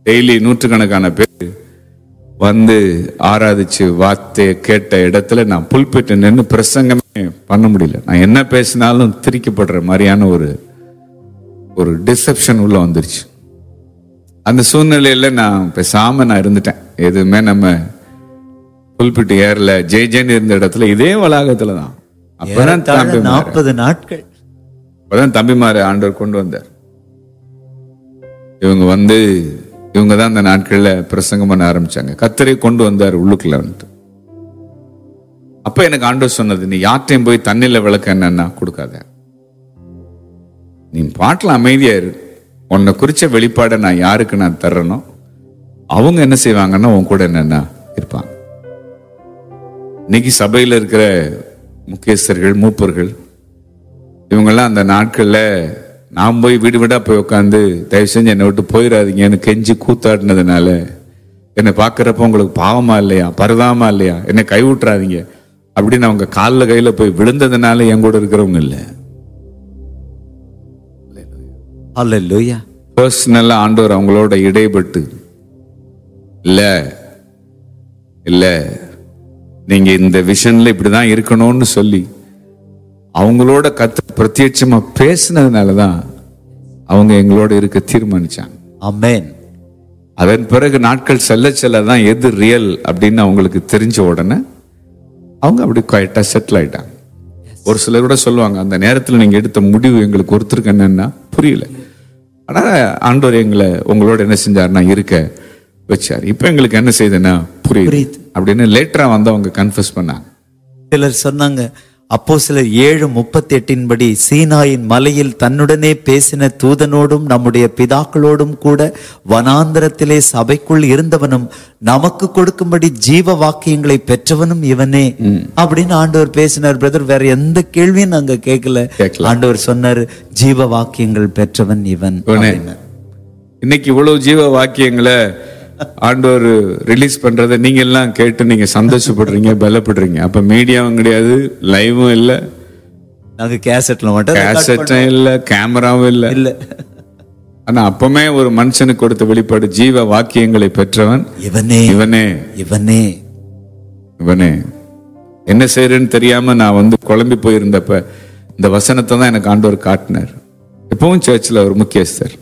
Daily நூற்றுக்கணக்கான பேர் வந்து ஆராதிச்சு வார்த்தையை கேட்ட இடத்துல நான் புல்பிட்டு நின்று பிரசங்கமே பண்ண முடியல நான் என்ன பேசினாலும் திரிக்கப்படுற மாதிரியான ஒரு ஒரு டிசெப்ஷன் உள்ள வந்துருச்சு அந்த சூழ்நிலையில நான் பேசாம நான் இருந்துட்டேன் எதுவுமே நம்ம புல்பிட்டு ஏறல ஜெய் ஜெயின் இருந்த இடத்துல இதே வளாகத்துல தான் அப்பதான் தம்பி நாற்பது நாட்கள் அப்பதான் தம்பிமாரை ஆண்டவர் கொண்டு வந்தார் இவங்க வந்து இவங்க தான் அந்த நாட்கள்ல பிரசங்கம் பண்ண ஆரம்பிச்சாங்க கத்தரை கொண்டு வந்தார் உள்ளுக்குள்ள வந்துட்டு அப்ப எனக்கு ஆண்டவர் சொன்னது நீ யார்ட்டையும் போய் தண்ணில விளக்க என்னன்னா கொடுக்காத நீ பாட்டில் அமைதியா இரு உன்னை குறிச்ச வெளிப்பாடை நான் யாருக்கு நான் தர்றனோ அவங்க என்ன செய்வாங்கன்னா உன் கூட என்னன்னா இருப்பாங்க இன்னைக்கு சபையில் இருக்கிற முக்கியஸ்தர்கள் மூப்பர்கள் இவங்கெல்லாம் அந்த நாட்கள்ல நான் போய் வீடு வீடா போய் உட்காந்து தயவு செஞ்சு என்னை விட்டு போயிடாதீங்கன்னு கெஞ்சி கூத்தாடினதுனால என்னை பார்க்கறப்ப உங்களுக்கு பாவமா இல்லையா பரதாமா இல்லையா என்னை கைவிட்டுறாதீங்க அப்படின்னு அவங்க காலில் கையில போய் விழுந்ததுனால என் கூட இருக்கிறவங்க இல்லை அல்லேலூயா பர்சனலா ஆண்டவர் அவங்களோட இடைப்பட்டு இல்ல இல்ல நீங்க இந்த விஷன்ல இப்படிதான் இருக்கணும்னு சொல்லி அவங்களோட கத்து பிரத்யட்சமா பேசினதுனாலதான் அவங்க எங்களோட இருக்க தீர்மானிச்சாங்க அமேன் அதன் பிறகு நாட்கள் செல்ல செல்ல தான் எது ரியல் அப்படின்னு அவங்களுக்கு தெரிஞ்ச உடனே அவங்க அப்படி குவாய்ட்டா செட்டில் ஆயிட்டாங்க ஒரு சிலர் கூட சொல்லுவாங்க அந்த நேரத்தில் நீங்க எடுத்த முடிவு எங்களுக்கு ஒருத்தருக்கு என்னன்னா புரியல ஆனா ஆண்டவர் எங்களை உங்களோட என்ன செஞ்சாருன்னா இருக்க வச்சார் இப்போ எங்களுக்கு என்ன செய்யுதுன்னா புரியுது புரியுது. அப்படின்னு லேட்டரா வந்து அவங்க கன்ஃபஸ் பண்ணாங்க சிலர் சொன்னாங்க அப்போ சிலர் ஏழு முப்பத்தி எட்டின் படி சீனாயின் மலையில் தன்னுடனே பேசின தூதனோடும் நம்முடைய பிதாக்களோடும் கூட வனாந்தரத்திலே சபைக்குள் இருந்தவனும் நமக்கு கொடுக்கும்படி ஜீவ வாக்கியங்களை பெற்றவனும் இவனே அப்படின்னு ஆண்டவர் பேசினார் பிரதர் வேற எந்த கேள்வியும் நாங்க கேட்கல கேட்கல. ஆண்டவர் சொன்னார் ஜீவ வாக்கியங்கள் பெற்றவன் இவன் இவனே. அப்படின்னார். இன்னைக்கு இவ்வளவு ஜீவ வாக்கியங்களை ஆண்டவர் ரிலீஸ் பண்றதை நீங்க எல்லாம் கேட்டு நீங்க சந்தோஷப்படுறீங்க பலப்படுறீங்க அப்ப மீடியாவும் கிடையாது லைவும் இல்ல நாங்க கேசட்ல மட்டும் record கேசட்டும் இல்ல கேமராவும் இல்ல இல்ல ஆனா அப்பமே ஒரு மனுஷனுக்கு கொடுத்த வெளிப்பாடு ஜீவ வாக்கியங்களை பெற்றவன் இவனே இவனே இவனே இவனே என்ன செய்யறேன்னு தெரியாம நான் வந்து குழம்பி போயிருந்தப்ப இந்த வசனத்தை தான் எனக்கு ஆண்டவர் காட்டினார் எப்பவும் சர்ச்சில் ஒரு முக்கியஸ்தர்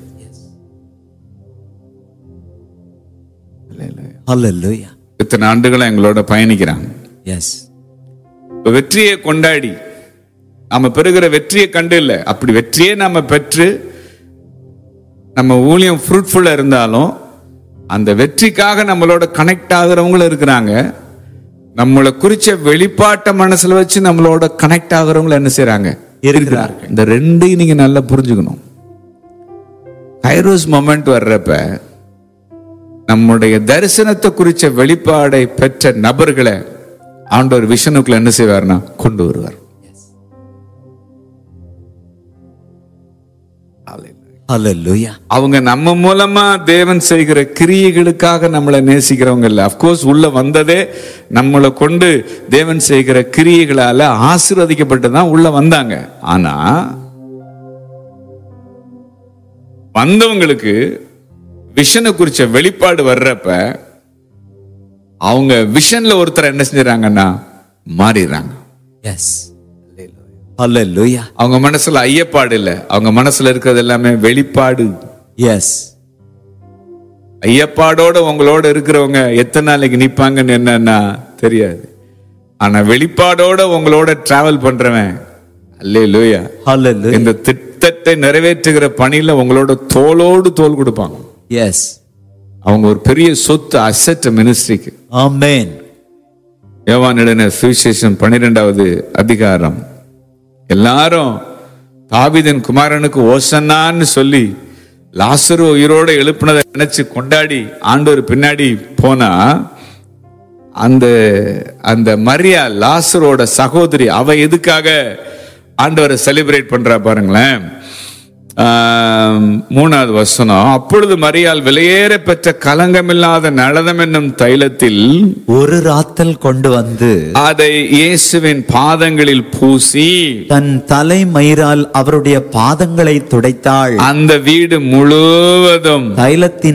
ஹalleluya இத்தனை ஆண்டுகளா எங்களோட பயணிக்கிறாங்க எஸ் இப்ப வெற்றியை கொண்டாடி நாம பெறுகிற வெற்றியை கண்டு இல்லை அப்படி வெற்றியே நாம பெற்று நம்ம ஊழியம் ஃப்ரூட்ஃபுல்லா இருந்தாலும் அந்த வெற்றிக்காக நம்மளோட கனெக்ட் ஆகுறவங்களும் இருக்கிறாங்க நம்மளை குறிச்ச வெளிப்பாட்ட மனசுல வச்சு நம்மளோட கனெக்ட் ஆகுறவங்களும் என்ன செய்றாங்க இருக்கிறார்கள் இந்த ரெண்டையும் நீங்க நல்லா புரிஞ்சுக்கணும் கைரோஸ் மொமெண்ட் வர்றப்ப நம்முடைய தரிசனத்தை குறிச்ச வெளிப்பாடை பெற்ற நபர்களை ஆண்டவர் விஷனுக்குள்ள என்ன செய்வார்னா கொண்டு வருவார் ஹalleluya அவங்க நம்ம மூலமா தேவன் செய்கிற கிரியைகளுக்காக நம்மளை நேசிக்கிறவங்க இல்ல அப்கோர்ஸ் உள்ள வந்ததே நம்மளை கொண்டு தேவன் செய்கிற கிரியைகளால ஆசீர்வதிக்கப்பட்டு தான் உள்ள வந்தாங்க ஆனா வந்தவங்களுக்கு விஷனை குறிச்ச வெளிப்பாடு வர்றப்ப அவங்க விஷன்ல ஒருத்தர் என்ன செஞ்சுறாங்கன்னா மாறிடுறாங்க எஸ் ஹalleluya அவங்க மனசுல ஐயப்பாடு இல்ல அவங்க மனசுல இருக்கிறது எல்லாமே வெளிப்பாடு எஸ் ஐயப்பாடோட உங்களோட இருக்கிறவங்க எத்தனை நாளைக்கு நிப்பாங்கன்னு என்னன்னா தெரியாது ஆனா வெளிப்பாடோட உங்களோட டிராவல் பண்றவன் அல்லே லூயா ஹalleluya இந்த திட்டத்தை நிறைவேற்றுகிற பணியில உங்களோட தோளோடு தோல் கொடுப்பாங்க எஸ் அவங்க ஒரு பெரிய சொத்து அசெட் மினிஸ்ட்ரிக்கு ஆமென் யோவானிடன சுவிசேஷம் பன்னிரெண்டாவது அதிகாரம் எல்லாரும் தாவீதின் குமாரனுக்கு ஓசன்னான்னு சொல்லி லாசரு உயிரோட எழுப்பினதை நினைச்சு கொண்டாடி ஆண்டவர் பின்னாடி போனா அந்த அந்த மரியா லாசரோட சகோதரி அவ எதுக்காக ஆண்டவரை செலிப்ரேட் பண்றா பாருங்களேன் ஆம், மூணாவது வசனம் அப்பொழுது மரியாள் விலையேற பெற்ற கலங்கமில்லாத நளதம் என்னும் தைலத்தில் ஒரு ராத்தல் கொண்டு வந்து அதை இயேசுவின் பாதங்களில் பூசி தன் தலை மயிரால் அவருடைய பாதங்களை துடைத்தாள் அந்த வீடு முழுவதும் தைலத்தின்